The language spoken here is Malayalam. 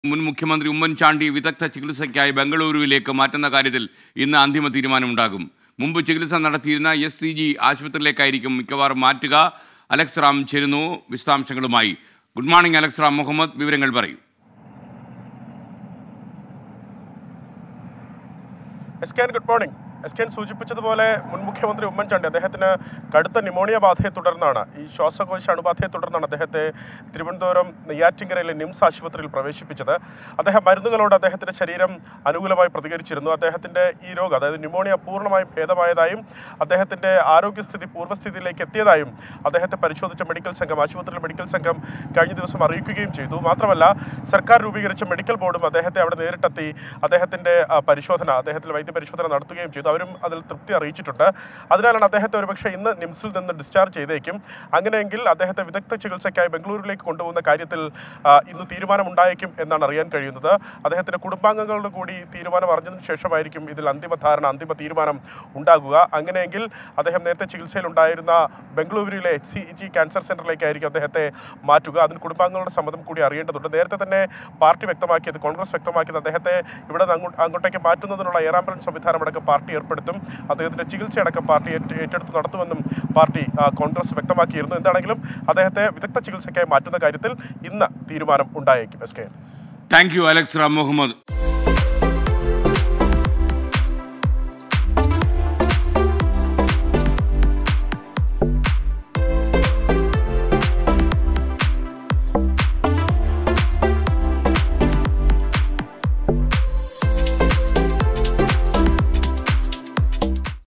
മുൻ മുഖ്യമന്ത്രി ഉമ്മൻചാണ്ടി വിദഗ്ധ ചികിത്സയ്ക്കായി ബംഗളൂരുവിലേക്ക് മാറ്റുന്ന കാര്യത്തിൽ ഇന്ന് അന്തിമ തീരുമാനമുണ്ടാകും മുമ്പ് ചികിത്സ നടത്തിയിരുന്ന എസ് സി ജി ആശുപത്രിയിലേക്കായിരിക്കും മിക്കവാറും മാറ്റുക അലക്സ് റാം ചേരുന്നു വിശദാംശങ്ങളുമായി good morning Alex Ram Muhammad വിവരങ്ങൾ പറയൂ S K good morning S K സൂചിപ്പിച്ചതുപോലെ മുൻ മുഖ്യമന്ത്രി ഉമ്മൻചാണ്ടി അദ്ദേഹത്തിന് കടുത്ത ന്യൂമോണിയ ബാധയെ തുടർന്നാണ് ഈ ശ്വാസകോശ അണുബാധയെ തുടർന്നാണ് അദ്ദേഹത്തെ തിരുവനന്തപുരം നെയ്യാറ്റിങ്കരയിലെ നിംസ് ആശുപത്രിയിൽ പ്രവേശിപ്പിച്ചത് അദ്ദേഹം മരുന്നുകളോട് അദ്ദേഹത്തിന്റെ ശരീരം അനുകൂലമായി പ്രതികരിച്ചിരുന്നു അദ്ദേഹത്തിന്റെ ഈ രോഗം അതായത് ന്യൂമോണിയ പൂർണ്ണമായും ഭേദമായതായും അദ്ദേഹത്തിന്റെ ആരോഗ്യസ്ഥിതി പൂർവ്വസ്ഥിതിയിലേക്ക് എത്തിയതായും അദ്ദേഹത്തെ പരിശോധിച്ച മെഡിക്കൽ സംഘം ആശുപത്രിയിലെ മെഡിക്കൽ സംഘം കഴിഞ്ഞ ദിവസം അറിയിക്കുകയും ചെയ്തു മാത്രമല്ല സർക്കാർ രൂപീകരിച്ച മെഡിക്കൽ ബോർഡും അദ്ദേഹത്തെ അവിടെ നേരിട്ടെത്തി അദ്ദേഹത്തിന്റെ ആ, പരിശോധന അദ്ദേഹത്തിൽ വൈദ്യപരിശോധന നടത്തുകയും ചെയ്തു അവരും അതിൽ തൃപ്തി അറിയിച്ചിട്ടുണ്ട് അതിനാലാണ് അദ്ദേഹത്തെ ഒരുപക്ഷെ ഇന്ന് നിംസിൽ നിന്ന് ഡിസ്ചാർജ് ചെയ്തേക്കും അങ്ങനെയെങ്കിൽ അദ്ദേഹത്തെ വിദഗ്ധ ചികിത്സയ്ക്കായി ബംഗളൂരുവിലേക്ക് കൊണ്ടുപോകുന്ന കാര്യത്തിൽ ആ, ഇന്ന് തീരുമാനമുണ്ടായേക്കും എന്നാണ് അറിയാൻ കഴിയുന്നത് അദ്ദേഹത്തിന്റെ കുടുംബാംഗങ്ങളുടെ കൂടി തീരുമാനം അറിഞ്ഞതിന് ശേഷമായിരിക്കും ഇതിൽ അന്തിമ ധാരണ അന്തിമ തീരുമാനം ഉണ്ടാകുക അങ്ങനെയെങ്കിൽ അദ്ദേഹം നേരത്തെ ചികിത്സയിലുണ്ടായിരുന്ന ബംഗളൂരുവിലെ എച്ച് സി ജി ക്യാൻസർ സെന്ററിലേക്കായിരിക്കും അദ്ദേഹത്തെ മാറ്റുക അതിന് കുടുംബാംഗങ്ങളുടെ സമ്മതം കൂടി അറിയേണ്ടതുണ്ട് നേരത്തെ തന്നെ പാർട്ടി വ്യക്തമാക്കിയത് കോൺഗ്രസ് വ്യക്തമാക്കിയത് അദ്ദേഹത്തെ ഇവിടെ നിന്ന് അങ്ങോട്ട് അങ്ങോട്ടേക്ക് മാറ്റുന്നതിനുള്ള എയർ ആംബുലൻസ് സംവിധാനമടക്കം പാർട്ടി ഏർപ്പെടുത്തും അദ്ദേഹത്തിന്റെ ചികിത്സയടക്കം പാർട്ടി ഏറ്റ- ഏറ്റെടുത്ത് നടത്തുമെന്നും പാർട്ടി ആ, കോൺഗ്രസ് വ്യക്തമാക്കിയിരുന്നു എന്താണെങ്കിലും അദ്ദേഹത്തെ വിദഗ്ധ ചികിത്സയ്ക്കായി മാറ്റുന്ന കാര്യത്തിൽ ഇന്ന് തീരുമാനം ഉണ്ടായേക്കും S K thank you Alex Ram Muhammad